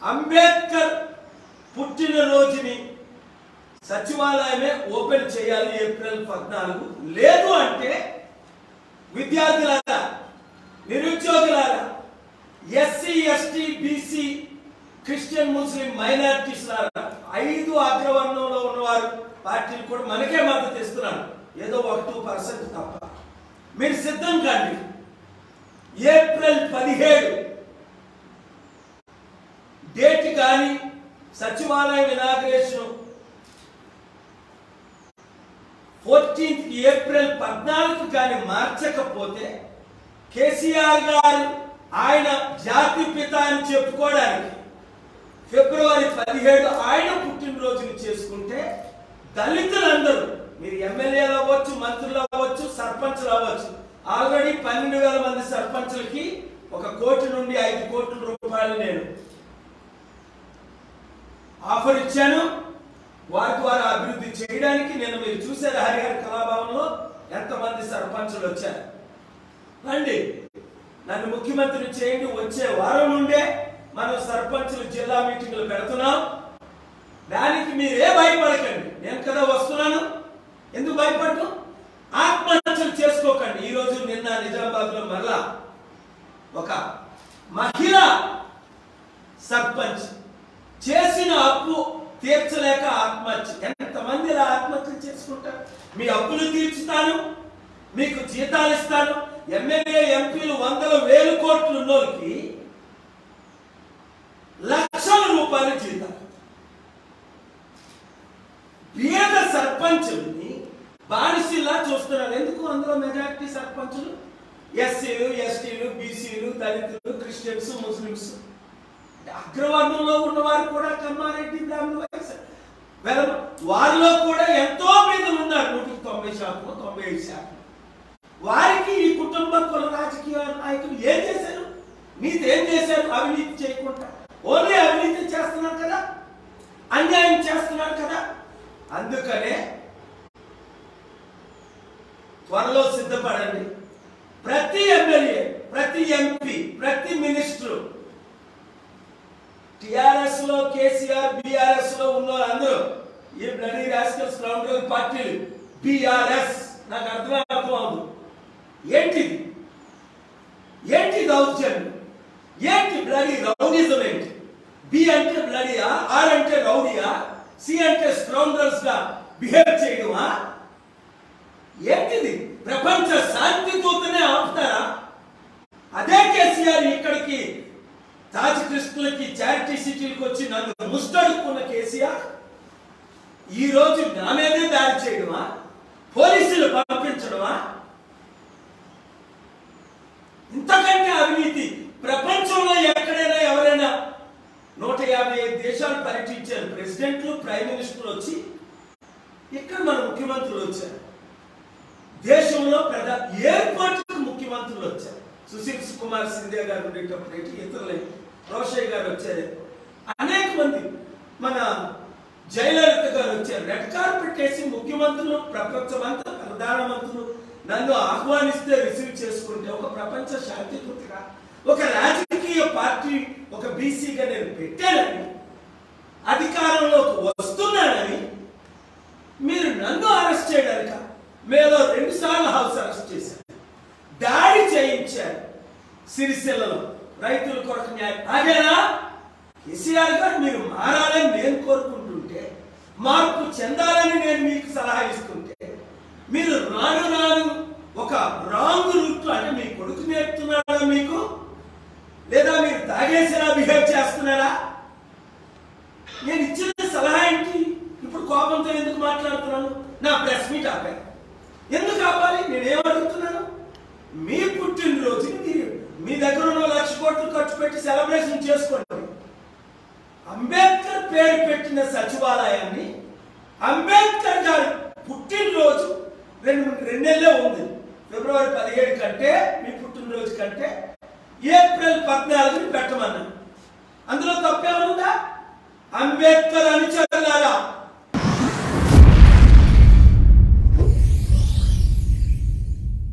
అంబేద్కర్ పుట్టినరోజుని సచివాలయమే ఓపెన్ చేయాలి ఏప్రిల్ పద్నాలుగు లేదు అంటే విద్యార్థులారా నిరుద్యోగులారా ఎస్సీ ఎస్టీ బీసీ క్రిస్టియన్ ముస్లిం మైనారిటీస్ లారా ఐదు అగ్రవర్ణంలో ఉన్నవారు పార్టీలు కూడా మనకే మద్దతు ఇస్తున్నారు ఏదో ఒక టూ పర్సెంట్ తప్ప మీరు సిద్ధం కండి ఏప్రిల్ పదిహేడు డేట్ కానీ సచివాలయం ఇనాగ్రేషన్ ఫోర్టీన్త్ ఏప్రిల్ పద్నాలుగు కానీ మార్చకపోతే కేసీఆర్ గారు ఆయన జాతి పిత అని చెప్పుకోవడానికి ఫిబ్రవరి పదిహేడు ఆయన పుట్టినరోజుని చేసుకుంటే దళితులందరూ మీరు ఎమ్మెల్యేలు అవ్వచ్చు మంత్రులు అవ్వచ్చు సర్పంచులు అవ్వచ్చు ఆల్రెడీ పన్నెండు వేల మంది సర్పంచులకి ఒక కోటి నుండి ఐదు కోట్ల రూపాయలు నేను ఆఫర్ ఇచ్చాను వారి ద్వారా అభివృద్ధి చేయడానికి నేను మీరు చూసారు హరిహర కళాభవన్లో ఎంతమంది సర్పంచులు వచ్చారు రండి నన్ను ముఖ్యమంత్రి చేయండి వచ్చే వారం నుండే మనం సర్పంచులు జిల్లా మీటింగ్లు పెడుతున్నాం దానికి మీరే భయపడకండి నేను కదా వస్తున్నాను ఎందుకు భయపడ్డు ఆత్మహత్యలు చేసుకోకండి ఈ రోజు నిన్న నిజామాబాద్ లో మరలా ఒక మహిళ సర్పంచ్ చేసిన అప్పు తీర్చలేక ఆత్మహత్య ఎంతమంది ఇలా ఆత్మహత్యలు చేసుకుంటారు మీ అప్పులు తీర్చుతాను మీకు జీతాలు ఇస్తాను ఎమ్మెల్యే ఎంపీలు వందల వేలు కోట్లు ఉన్నోళ్ళకి లక్షల రూపాయల జీతాలు పేద సర్పంచుల్ని బానిసల్లా చూస్తున్నారు ఎందుకు అందులో మెజారిటీ సర్పంచులు ఎస్సీలు ఎస్టీలు బీసీలు దళితులు క్రిస్టియన్స్ ముస్లిమ్స్ అగ్రవర్ణంలో ఉన్నవారు కూడా కమ్మారెడ్డి బ్రాహ్మణ వైశ్య వెల వారిలో కూడా ఎంతో పేదలు ఉన్నారు నూటికి తొంభై శాతం తొంభై ఐదు శాతం వారికి ఈ కుటుంబ కుల రాజకీయ నాయకులు ఏం చేశారు నీతి ఏం చేశారు అవినీతి చేయకుండా ఓన్లీ అవినీతి చేస్తున్నారు కదా అన్యాయం చేస్తున్నారు కదా అందుకనే త్వరలో సిద్ధపడండి ప్రతి ఎమ్మెల్యే ప్రతి ఎంపీ ప్రతి మినిస్టర్ టిఆర్ఎస్ లో కేసీఆర్ బిఆర్ఎస్ లో ఉన్న అందరూ ఈ బ్లడీ రాస్కల్స్ కౌంటర్ పార్టీలు బిఆర్ఎస్ నాకు అర్థం అర్థం అవుతుంది ఏంటిది ఏంటి దౌర్జన్యం ఏంటి బ్లడీ రౌడిజం ఏంటి బి అంటే బ్లడీయా ఆర్ అంటే రౌడీయా సి అంటే స్ట్రౌండర్స్ గా బిహేవ్ చేయడమా ఏంటిది ప్రపంచ శాంతి దూతనే ఆపుతారా అదే కేసీఆర్ ఇక్కడికి తాజ్ కృష్ణులకి చారిటీ సిటీలకు వచ్చి నన్ను ముస్తడుకున్న కేసీఆర్ ఈ రోజు నా మీదే దాడి చేయడమా పోలీసులు పంపించడమా ఇంతకంటే అవినీతి ప్రపంచంలో ఎక్కడైనా ఎవరైనా నూట యాభై ఐదు దేశాలు పర్యటించారు ప్రెసిడెంట్లు ప్రైమ్ మినిస్టర్లు వచ్చి ఇక్కడ మన ముఖ్యమంత్రులు వచ్చారు దేశంలో పెద్ద ఎయిర్పోర్ట్ ముఖ్యమంత్రులు వచ్చారు సుశీల్ కుమార్ సింధే గారు ఉండేటప్పుడు ఏంటి ఇతరులే రోషయ్య గారు వచ్చారు అనేక మంది మన జయలలిత గారు వచ్చారు రెడ్ కార్పెట్ వేసి ముఖ్యమంత్రులు ప్రపంచమంతా ప్రధానమంత్రులు నన్ను ఆహ్వానిస్తే రిసీవ్ చేసుకుంటే ఒక ప్రపంచ శాంతి దూతగా ఒక రాజకీయ పార్టీ ఒక బీసీగా నేను పెట్టానని అధికారంలోకి వస్తున్నానని మీరు నన్ను అరెస్ట్ చేయడానిక మేలో రెండు సార్లు హౌస్ అరెస్ట్ చేశారు దాడి చేయించారు సిరిసిల్లలో రైతుల కొరకు న్యాయం అదేనా కేసీఆర్ గారు మీరు మారాలని నేను కోరుకుంటుంటే మార్పు చెందాలని నేను మీకు సలహా ఇస్తుంటే మీరు రాను రాను ఒక రాంగ్ రూట్ అంటే మీ కొడుకు నేర్పుతున్నాడా మీకు లేదా మీరు తాగేసినా బిహేవ్ చేస్తున్నారా నేను ఇచ్చిన సలహా ఏంటి ఇప్పుడు కోపంతో ఎందుకు మాట్లాడుతున్నాను నా ప్రెస్ మీట్ ఆపాను ఎందుకు ఆపాలి నేనేం అడుగుతున్నాను మీ పుట్టినరోజుని మీరు మీ దగ్గర ఉన్న లక్ష కోట్లు ఖర్చు పెట్టి సెలబ్రేషన్ చేసుకోండి అంబేద్కర్ పేరు పెట్టిన సచివాలయాన్ని అంబేద్కర్ గారి పుట్టినరోజు రెండు రెండు నెలలే ఉంది ఫిబ్రవరి పదిహేడు కంటే మీ పుట్టినరోజు కంటే ఏప్రిల్ పద్నాలుగుని పెట్టమన్నాను అందులో తప్పేమనుందా అంబేద్కర్ అనుచరులారా